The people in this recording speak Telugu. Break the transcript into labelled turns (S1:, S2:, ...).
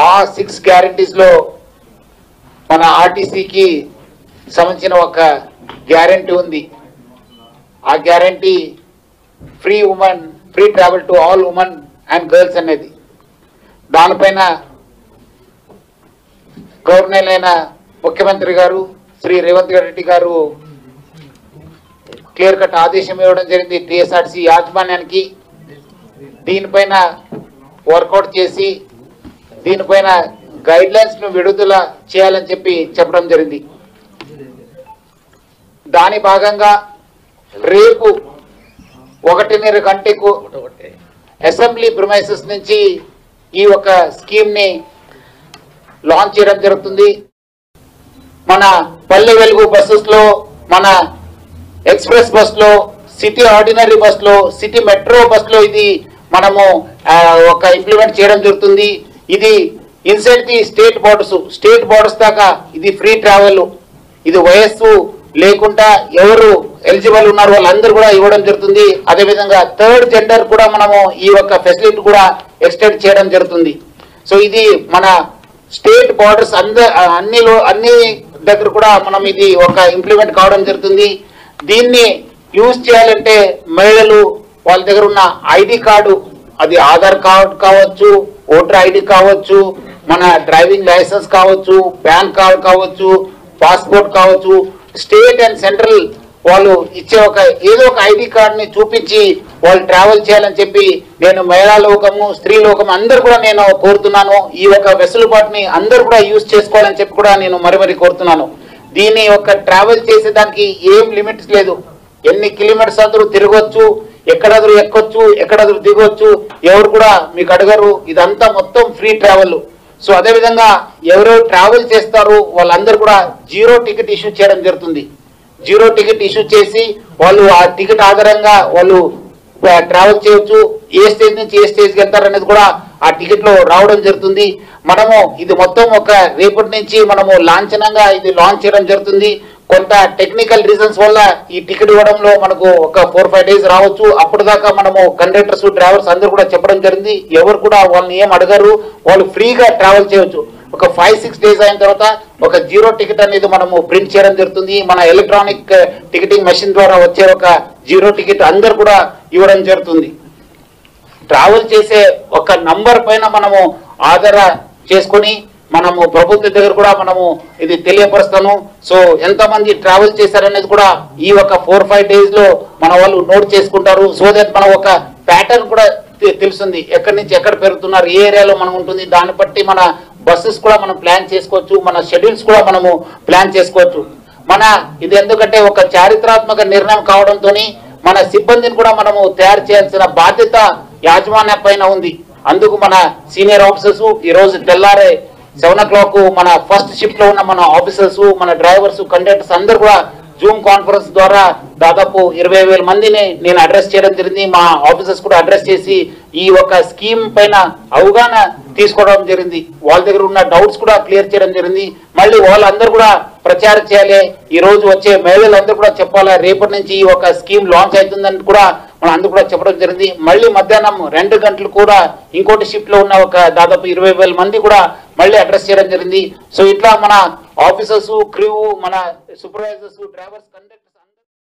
S1: ఆ సిక్స్ గ్యారంటీస్ లో మన ఆర్టీసీకి సంబంధించిన ఒక గ్యారంటీ ఉంది ఆ guarantee free women free travel to all women and girls అనేది దానిపైన గవర్నర్ అయిన ముఖ్యమంత్రి గారు శ్రీ రేవంత్ రెడ్డి గారు క్లియర్ కట్ ఆదేశం ఇవ్వడం జరిగింది టిఎస్ఆర్సీ యాజమాన్యానికి దీనిపైన వర్కౌట్ చేసి దీనిపైన గైడ్ లైన్స్ ను విడుదల చేయాలని చెప్పి చెప్పడం జరిగింది దాని భాగంగా రేపు ఒకటిన్నర గంటకు అసెంబ్లీ ప్రిమైసెస్ నుంచి ఈ ఒక స్కీమ్ ని లాంచ్ చేయడం జరుగుతుంది మన పల్లె వెలుగు బస్సెస్ లో మన ఎక్స్ప్రెస్ బస్ లో సిటీ ఆర్డినరీ బస్ లో సిటీ మెట్రో బస్ లో ఇది మనము ఆ, ఒక ఇంప్లిమెంట్ చేయడం జరుగుతుంది ఇది inside the state borders state borders దాకా ఇది ఫ్రీ ట్రావెల్ ఇది వయస్సు లేకుండా ఎవరు ఎలిజిబుల్ ఉన్నారు వాళ్ళందరూ కూడా ఇవ్వడం జరుగుతుంది అదేవిధంగా థర్డ్ జెండర్ కూడా మనము ఈ యొక్క ఫెసిలిటీ కూడా ఎక్స్టెండ్ చేయడం జరుగుతుంది సో ఇది మన స్టేట్ బార్డర్స్ అంద అన్ని లో- అన్ని దగ్గర కూడా మనం ఇది ఒక ఇంప్లిమెంట్ కావడం జరుగుతుంది దీన్ని యూజ్ చేయాలంటే మహిళలు వాళ్ళ దగ్గర ఉన్న ఐడి కార్డు అది ఆధార్ కార్డు కావచ్చు ఓటర్ ఐడి కావచ్చు మన డ్రైవింగ్ లైసెన్స్ కావచ్చు పాన్ కార్డ్ కావచ్చు పాస్పోర్ట్ కావచ్చు స్టేట్ అండ్ సెంట్రల్ వాళ్ళు ఇచ్చే ఒక ఏదో ఒక ఐడి కార్డ్ ని చూపించి వాళ్ళు ట్రావెల్ చేయాలని చెప్పి నేను మహిళా లోకము స్త్రీ లోకము అందరు కూడా నేను కోరుతున్నాను ఈ ఒక వెసులుబాటుని అందరు కూడా యూజ్ చేసుకోవాలని చెప్పి కూడా నేను మరి మరి కోరుతున్నాను దీన్ని ఒక ట్రావెల్ చేసేదానికి ఏం లిమిట్స్ లేదు ఎన్ని కిలోమీటర్స్ అందరూ తిరగొచ్చు ఎక్కడెదురు ఎక్కొచ్చు ఎక్కడెదురు దిగొచ్చు ఎవరు కూడా మీకు అడగరు ఇదంతా మొత్తం ఫ్రీ ట్రావెల్ సో అదే విధంగా ఎవరెవరు ట్రావెల్ చేస్తారో వాళ్ళందరూ కూడా జీరో టికెట్ ఇష్యూ చేయడం జరుగుతుంది జీరో టికెట్ ఇష్యూ చేసి వాళ్ళు ఆ టికెట్ ఆధారంగా వాళ్ళు ట్రావెల్ చేయొచ్చు ఏ స్టేజ్ నుంచి ఏ స్టేజ్కి వెళ్తారు అనేది కూడా ఆ టికెట్ లో రావడం జరుగుతుంది మనము ఇది మొత్తం ఒక రేపటి నుంచి మనము లాంఛనంగా ఇది లాంచ్ చేయడం జరుగుతుంది కొంత టెక్నికల్ రీజన్స్ వల్ల ఈ టికెట్ ఇవ్వడంలో మనకు ఒక ఫోర్ ఫైవ్ డేస్ రావచ్చు అప్పటిదాకా మనము కండక్టర్స్ డ్రైవర్స్ అందరూ కూడా చెప్పడం జరిగింది ఎవరు కూడా వాళ్ళని ఏం అడగరు వాళ్ళు ఫ్రీగా ట్రావెల్ చేయొచ్చు ఒక ఫైవ్ సిక్స్ డేస్ అయిన తర్వాత ఒక జీరో టికెట్ అనేది మనము ప్రింట్ చేయడం జరుగుతుంది మన ఎలక్ట్రానిక్ టికెటింగ్ మెషిన్ ద్వారా వచ్చే ఒక జీరో టికెట్ అందరు కూడా ఇవ్వడం జరుగుతుంది ట్రావెల్ చేసే ఒక నంబర్ పైన మనము ఆధార చేసుకొని మనము ప్రభుత్వ దగ్గర కూడా మనము ఇది తెలియపరుస్తాను సో ఎంతమంది ట్రావెల్ చేశారనేది కూడా ఈ ఒక ఫోర్ ఫైవ్ డేస్ లో మన వాళ్ళు నోట్ చేసుకుంటారు సో దట్ మనం ఒక ప్యాటర్న్ కూడా తె- తెలుస్తుంది ఎక్కడి నుంచి ఎక్కడ పెరుగుతున్నారు ఏ ఏరియాలో మనం ఉంటుంది దాన్ని బట్టి మన బస్సెస్ కూడా మనం ప్లాన్ చేసుకోవచ్చు మన షెడ్యూల్స్ కూడా మనము ప్లాన్ చేసుకోవచ్చు మన ఇది ఎందుకంటే ఒక చారిత్రాత్మక నిర్ణయం కావడంతో మన సిబ్బందిని కూడా మనము తయారు చేయాల్సిన బాధ్యత యాజమాన్యం పైన ఉంది అందుకు మన సీనియర్ ఆఫీసర్స్ ఈ రోజు తెల్లారే సెవెన్ ఓ క్లాక్ మన ఫస్ట్ షిఫ్ట్ లో ఉన్న మన ఆఫీసర్స్ మన డ్రైవర్స్ కండక్టర్స్ అందరు కూడా జూమ్ కాన్ఫరెన్స్ ద్వారా దాదాపు ఇరవై వేల మందిని నేను అడ్రస్ చేయడం జరిగింది మా ఆఫీసర్స్ కూడా అడ్రస్ చేసి ఈ ఒక స్కీమ్ పైన అవగాహన తీసుకోవడం జరిగింది వాళ్ళ దగ్గర ఉన్న డౌట్స్ కూడా క్లియర్ చేయడం జరిగింది మళ్ళీ వాళ్ళందరూ కూడా ప్రచారం చేయాలి ఈ రోజు వచ్చే మహిళలందరూ కూడా చెప్పాలి రేపటి నుంచి ఈ ఒక స్కీమ్ లాంచ్ అవుతుందని కూడా మనం అందరూ కూడా చెప్పడం జరిగింది మళ్ళీ మధ్యాహ్నం రెండు గంటలు కూడా ఇంకోటి షిఫ్ట్ లో ఉన్న ఒక దాదాపు ఇరవై వేల మంది కూడా మళ్ళీ అడ్రస్ చేయడం జరిగింది సో ఇట్లా మన ఆఫీసర్స్ క్రూ మన సూపర్వైజర్స్ డ్రైవర్స్ కండక్ట్